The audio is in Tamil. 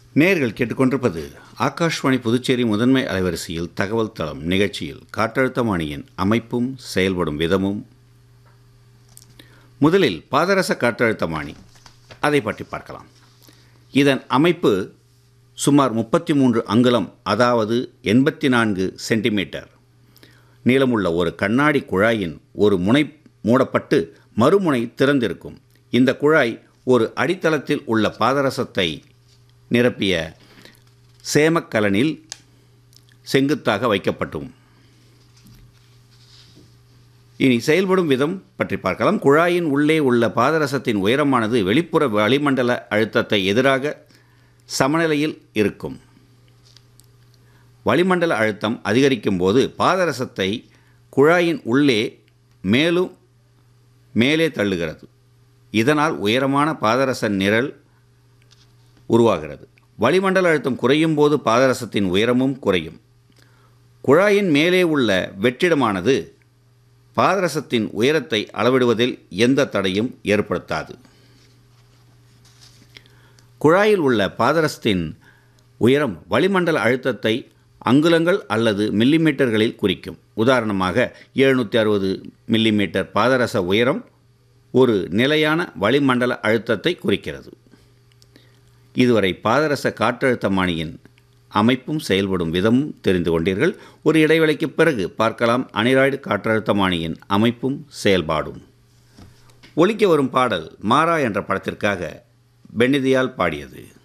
நேர்கள் கேட்டுக்கொண்டிருப்பது ஆகாஷ்வாணி புதுச்சேரி முதன்மை அலைவரிசையில் தகவல் தளம் நிகழ்ச்சியில் காற்றழுத்தமானியின் அமைப்பும் செயல்படும் விதமும் முதலில் பாதரச காற்றழுத்தமானி அதை பற்றி பார்க்கலாம் இதன் அமைப்பு சுமார் முப்பத்தி மூன்று அங்குலம் அதாவது எண்பத்தி நான்கு சென்டிமீட்டர் நீளமுள்ள ஒரு கண்ணாடி குழாயின் ஒரு முனை மூடப்பட்டு மறுமுனை திறந்திருக்கும் இந்த குழாய் ஒரு அடித்தளத்தில் உள்ள பாதரசத்தை நிரப்பிய சேமக்கலனில் செங்குத்தாக வைக்கப்பட்டும் இனி செயல்படும் விதம் பற்றி பார்க்கலாம் குழாயின் உள்ளே உள்ள பாதரசத்தின் உயரமானது வெளிப்புற வளிமண்டல அழுத்தத்தை எதிராக சமநிலையில் இருக்கும் வளிமண்டல அழுத்தம் அதிகரிக்கும் போது பாதரசத்தை குழாயின் உள்ளே மேலும் மேலே தள்ளுகிறது இதனால் உயரமான பாதரச நிரல் உருவாகிறது வளிமண்டல அழுத்தம் குறையும் போது பாதரசத்தின் உயரமும் குறையும் குழாயின் மேலே உள்ள வெற்றிடமானது பாதரசத்தின் உயரத்தை அளவிடுவதில் எந்த தடையும் ஏற்படுத்தாது குழாயில் உள்ள பாதரசத்தின் உயரம் வளிமண்டல அழுத்தத்தை அங்குலங்கள் அல்லது மில்லிமீட்டர்களில் குறிக்கும் உதாரணமாக எழுநூற்றி அறுபது மில்லிமீட்டர் பாதரச உயரம் ஒரு நிலையான வளிமண்டல அழுத்தத்தை குறிக்கிறது இதுவரை பாதரச காற்றழுத்தமானியின் அமைப்பும் செயல்படும் விதமும் தெரிந்து கொண்டீர்கள் ஒரு இடைவேளைக்கு பிறகு பார்க்கலாம் அனிராய்டு காற்றழுத்தமானியின் அமைப்பும் செயல்பாடும் ஒலிக்க வரும் பாடல் மாறா என்ற படத்திற்காக பென்னிதியால் பாடியது